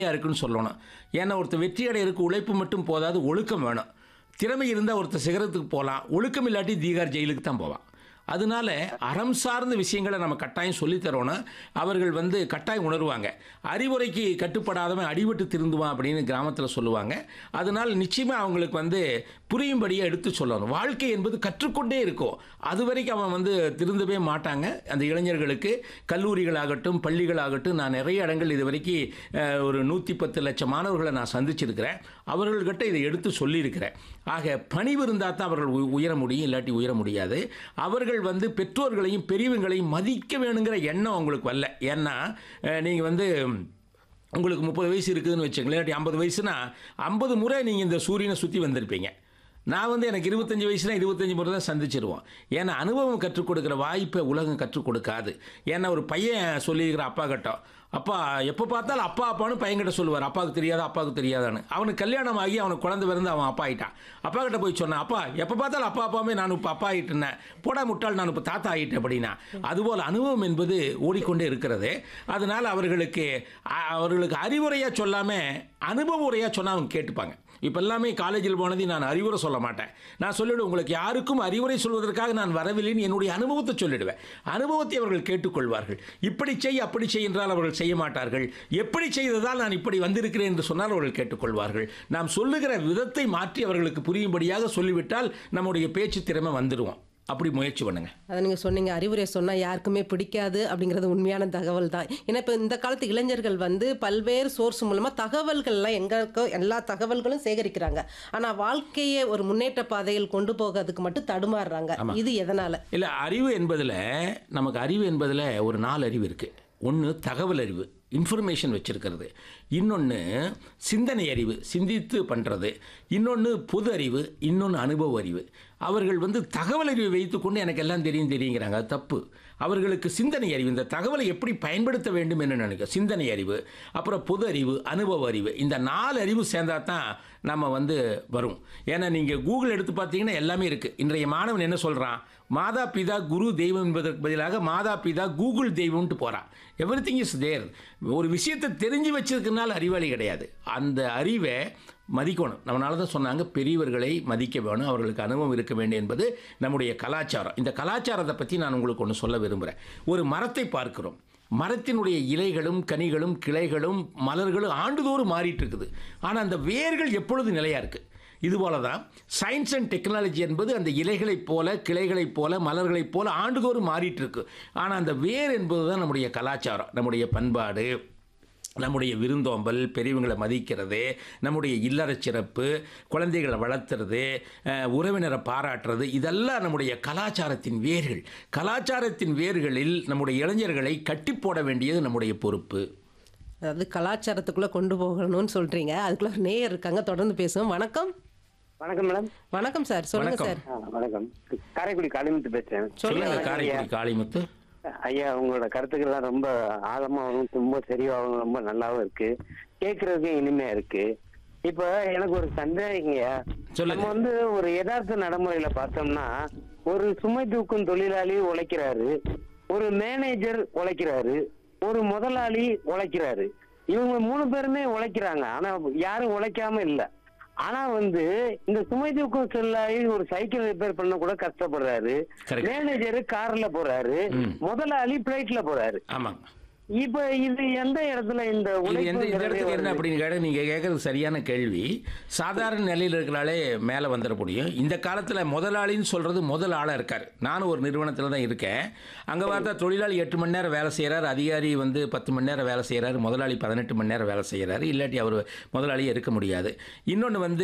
இருக்குன்னு சொல்லணும் ஏன்னா ஒருத்தர் வெற்றி அடையிறதுக்கு உழைப்பு மட்டும் போதாது ஒழுக்கம் வேணும் திறமை இருந்தால் ஒருத்தர் சிகரத்துக்கு போகலாம் ஒழுக்கம் இல்லாட்டி தீகார் ஜெயிலுக்கு தான் போவான் அதனால அறம் சார்ந்த விஷயங்களை நம்ம கட்டாயம் சொல்லித் தரோணும் அவர்கள் வந்து கட்டாயம் உணர்வாங்க அறிவுரைக்கு கட்டுப்படாதவன் அடிபட்டு திருந்துவான் அப்படின்னு கிராமத்தில் சொல்லுவாங்க அதனால் நிச்சயமாக அவங்களுக்கு வந்து புரியும்படியாக எடுத்து சொல்லணும் வாழ்க்கை என்பது கற்றுக்கொண்டே இருக்கும் அது வரைக்கும் அவன் வந்து திருந்தவே மாட்டாங்க அந்த இளைஞர்களுக்கு கல்லூரிகளாகட்டும் பள்ளிகளாகட்டும் நான் நிறைய இடங்கள் இது வரைக்கும் அஹ், ஒரு நூற்றி பத்து லட்சம் மாணவர்களை நான் சந்திச்சிருக்கிறேன் அவர்கள்கிட்ட இதை எடுத்து சொல்லியிருக்கிறேன் ஆக பணிவு இருந்தால் தான் அவர்கள் உ- உயர முடியும் இல்லாட்டி உயர முடியாது அவர்கள் வந்து பெற்றோர்களையும் பெரியவங்களையும் மதிக்க வேணுங்கிற எண்ணம் அவங்களுக்கு வரல ஏன்னா நீங்கள் வந்து உங்களுக்கு முப்பது வயசு இருக்குதுன்னு வச்சுங்களேன் இல்லாட்டி ஐம்பது வயசுனா ஐம்பது முறை நீங்கள் இந்த சூரியனை சுற்றி வந்திருப்பீங்க நான் வந்து எனக்கு இருபத்தஞ்சி வயசுனா இருபத்தஞ்சி முறை தான் சந்திச்சிருவோம் ஏன்னா அனுபவம் கற்றுக் கொடுக்குற வாய்ப்பை உலகம் கற்றுக் கொடுக்காது ஏன்னா ஒரு பையன் சொல்லியிருக்கிற அப்பா கிட்ட அப்பா எப்போ பார்த்தாலும் அப்பா அப்பான்னு பையன்கிட்ட சொல்லுவார் அப்பாவுக்கு தெரியாதா அப்பாவுக்கு தெரியாதான்னு அவனுக்கு கல்யாணம் ஆகி அவனுக்கு குழந்தை பிறந்து அவன் அப்பா ஆயிட்டான் அப்பா கிட்ட போய் சொன்னான் அப்பா எப்போ பார்த்தாலும் அப்பா அப்பாவே நான் இப்போ அப்பா ஆகிட்டேன் போடா முட்டாள் நான் இப்போ தாத்தா ஆகிட்டேன் அப்படின்னா அதுபோல் அனுபவம் என்பது ஓடிக்கொண்டே இருக்கிறது அதனால் அவர்களுக்கு அ- அவர்களுக்கு அறிவுரையாக சொல்லாமல் அனுபவ உரையாக சொன்னால் அவங்க கேட்டுப்பாங்க இப்போ எல்லாமே காலேஜில் போனது நான் அறிவுரை சொல்ல மாட்டேன் நான் சொல்லிவிடுவேன் உங்களுக்கு யாருக்கும் அறிவுரை சொல்வதற்காக நான் வரவில்லைன்னு என்னுடைய அனுபவத்தை சொல்லிடுவேன் அனுபவத்தை அவர்கள் கேட்டுக்கொள்வார்கள் இப்படி செய் அப்படி செய் என்றால் அவர்கள் செய்ய மாட்டார்கள் எப்படி செய்ததால் நான் இப்படி வந்திருக்கிறேன் என்று சொன்னால் அவர்கள் கேட்டுக்கொள்வார்கள் நாம் சொல்லுகிற விதத்தை மாற்றி அவர்களுக்கு புரியும்படியாக சொல்லிவிட்டால் நம்முடைய பேச்சு திறமை வந்துடுவோம் அப்படி முயற்சி பண்ணுங்க அதை நீங்கள் சொன்னீங்க அறிவுரை சொன்னால் யாருக்குமே பிடிக்காது அப்படிங்கிறது உண்மையான தகவல் தான் ஏன்னா இப்போ இந்த காலத்து இளைஞர்கள் வந்து பல்வேறு சோர்ஸ் மூலமாக தகவல்கள்லாம் எங்களுக்கோ எல்லா தகவல்களும் சேகரிக்கிறாங்க ஆனால் வாழ்க்கையை ஒரு முன்னேற்ற பாதையில் கொண்டு போகிறதுக்கு மட்டும் தடுமாறுறாங்க இது எதனால் இல்லை அறிவு என்பதில் நமக்கு அறிவு என்பதில் ஒரு நாலு அறிவு இருக்குது ஒன்று தகவல் அறிவு இன்ஃபர்மேஷன் வச்சுருக்கிறது இன்னொன்று சிந்தனை அறிவு சிந்தித்து பண்ணுறது இன்னொன்று பொது அறிவு இன்னொன்று அனுபவ அறிவு அவர்கள் வந்து தகவல் அறிவை வைத்துக்கொண்டு எனக்கு எல்லாம் தெரியும் தெரியுங்கிறாங்க அது தப்பு அவர்களுக்கு சிந்தனை அறிவு இந்த தகவலை எப்படி பயன்படுத்த வேண்டும் என்று நினைக்க சிந்தனை அறிவு அப்புறம் பொது அறிவு அனுபவ அறிவு இந்த நாலு அறிவு சேர்ந்தா தான் நம்ம வந்து வரும் ஏன்னா நீங்கள் கூகுள் எடுத்து பார்த்தீங்கன்னா எல்லாமே இருக்குது இன்றைய மாணவன் என்ன சொல்கிறான் மாதா பிதா குரு தெய்வம் என்பதற்கு பதிலாக மாதா பிதா கூகுள் தெய்வம்ட்டு போகிறான் எவ்ரி திங் இஸ் தேர் ஒரு விஷயத்தை தெரிஞ்சு வச்சிருக்கனால அறிவாளி கிடையாது அந்த அறிவை மதிக்கணும் நம்மளால தான் சொன்னாங்க பெரியவர்களை மதிக்க வேணும் அவர்களுக்கு அனுபவம் இருக்க வேண்டும் என்பது நம்முடைய கலாச்சாரம் இந்த கலாச்சாரத்தை பற்றி நான் உங்களுக்கு ஒன்று சொல்ல விரும்புகிறேன் ஒரு மரத்தை பார்க்கிறோம் மரத்தினுடைய இலைகளும் கனிகளும் கிளைகளும் மலர்களும் ஆண்டுதோறும் மாறிட்டு இருக்குது ஆனால் அந்த வேர்கள் எப்பொழுது நிலையாக இருக்குது இதுபோல தான் சயின்ஸ் அண்ட் டெக்னாலஜி என்பது அந்த இலைகளைப் போல கிளைகளைப் போல மலர்களைப் போல ஆண்டுதோறும் மாறிட்டு இருக்கு ஆனால் அந்த வேர் என்பது தான் நம்முடைய கலாச்சாரம் நம்முடைய பண்பாடு நம்முடைய விருந்தோம்பல் பெரியவங்களை மதிக்கிறது நம்முடைய இல்லற சிறப்பு குழந்தைகளை வளர்த்துறது அஹ், உறவினரை பாராட்டுறது இதெல்லாம் நம்முடைய கலாச்சாரத்தின் வேர்கள் கலாச்சாரத்தின் வேர்களில் நம்முடைய இளைஞர்களை கட்டி போட வேண்டியது நம்முடைய பொறுப்பு அதாவது கலாச்சாரத்துக்குள்ளே கொண்டு போகணும்னு சொல்கிறீங்க அதுக்குள்ளே ஒரு நேயர் இருக்காங்க தொடர்ந்து பேசுவோம் வணக்கம் வணக்கம் மேடம் வணக்கம் சார் சொல்லுங்க வணக்கம். சார் ஆ, வணக்கம் காரைக்குடி காளிமுத்து பேசுறேன் சொல்லுங்க ஐயா. காரைக்குடி காளிமுத்து ஐயா உங்களோட கருத்துக்கள்லாம் ரொம்ப ஆழமாகவும் ரொம்ப சரியாகவும் ரொம்ப நல்லாவும் இருக்கு கேட்கறதுக்கும் இனிமையா இருக்கு இப்ப எனக்கு ஒரு சந்தேகங்கய்யா சொல்லுங்க. நம்ம வந்து ஒரு யதார்த்த நடைமுறையில பார்த்தோம்னா ஒரு சுமை தூக்கும் தொழிலாளி உழைக்கிறாரு ஒரு மேனேஜர் உழைக்கிறாரு ஒரு முதலாளி உழைக்கிறாரு இவங்க மூணு பேருமே உழைக்கிறாங்க ஆனா யாரும் உழைக்காம இல்ல ஆனா வந்து இந்த சுமை தூக்கும் தொழிலாளி ஒரு சைக்கிள் ரிப்பேர் பண்ண கூட கஷ்டப்படுறாரு Correct. மேனேஜர் கார்ல போறாரு ம். முதலாளி பிளைட்ல போறாரு ஆமாங்க இப்ப இது எந்த இடத்துல இந்த இது எந்த இந்த உழைப்புங்கிறது இடத்துக்கு என்ன வருது? அப்படின்னு கேட்டால் நீங்கள் கேட்குறது சரியான கேள்வி சாதாரண நிலையில் இருக்கிறாலே மேலே வந்துட முடியும் இந்த காலத்தில் முதலாளின்னு சொல்கிறது முதல் ஆளாக இருக்கார் நானும் ஒரு நிறுவனத்தில் தான் இருக்கேன் அங்கே பார்த்தா தொழிலாளி எட்டு மணி நேரம் வேலை செய்கிறார் அதிகாரி வந்து பத்து மணி நேரம் வேலை செய்கிறாரு முதலாளி பதினெட்டு மணி நேரம் வேலை செய்கிறாரு இல்லாட்டி அவர் முதலாளியே இருக்க முடியாது இன்னொன்று வந்து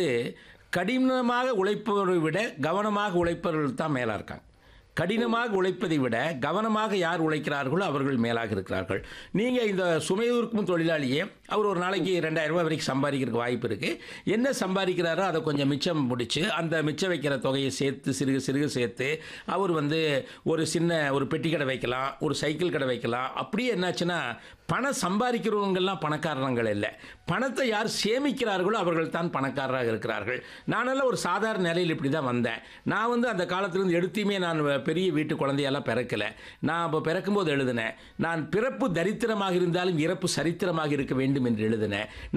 கடினமாக உழைப்பவரை விட கவனமாக உழைப்பவர்கள் தான் மேலாக இருக்காங்க கடினமாக உழைப்பதை விட கவனமாக யார் உழைக்கிறார்களோ அவர்கள் மேலாக இருக்கிறார்கள் நீங்கள் இந்த சுமையூர்க்கும் தொழிலாளியே அவர் ஒரு நாளைக்கு ரெண்டாயிரம் ரூபாய் வரைக்கும் சம்பாதிக்கிறதுக்கு வாய்ப்பு இருக்குது என்ன சம்பாதிக்கிறாரோ அதை கொஞ்சம் மிச்சம் முடிச்சு அந்த மிச்சம் வைக்கிற தொகையை சேர்த்து சிறுக சிறுக சேர்த்து அவர் வந்து ஒரு சின்ன ஒரு பெட்டி கடை வைக்கலாம் ஒரு சைக்கிள் கடை வைக்கலாம் அப்படியே என்னாச்சுன்னா பணம் சம்பாதிக்கிறவங்கெல்லாம் பணக்காரங்கள் இல்லை பணத்தை யார் சேமிக்கிறார்களோ அவர்கள் தான் பணக்காரராக இருக்கிறார்கள் நானெல்லாம் ஒரு சாதாரண நிலையில் இப்படி தான் வந்தேன் நான் வந்து அந்த காலத்திலிருந்து எடுத்தையுமே நான் பெரிய வீட்டு குழந்தையெல்லாம் பிறக்கலை நான் அப்போ பிறக்கும்போது எழுதினேன் நான் பிறப்பு தரித்திரமாக இருந்தாலும் இறப்பு சரித்திரமாக இருக்க வேண்டும் என்று எழுதினேன்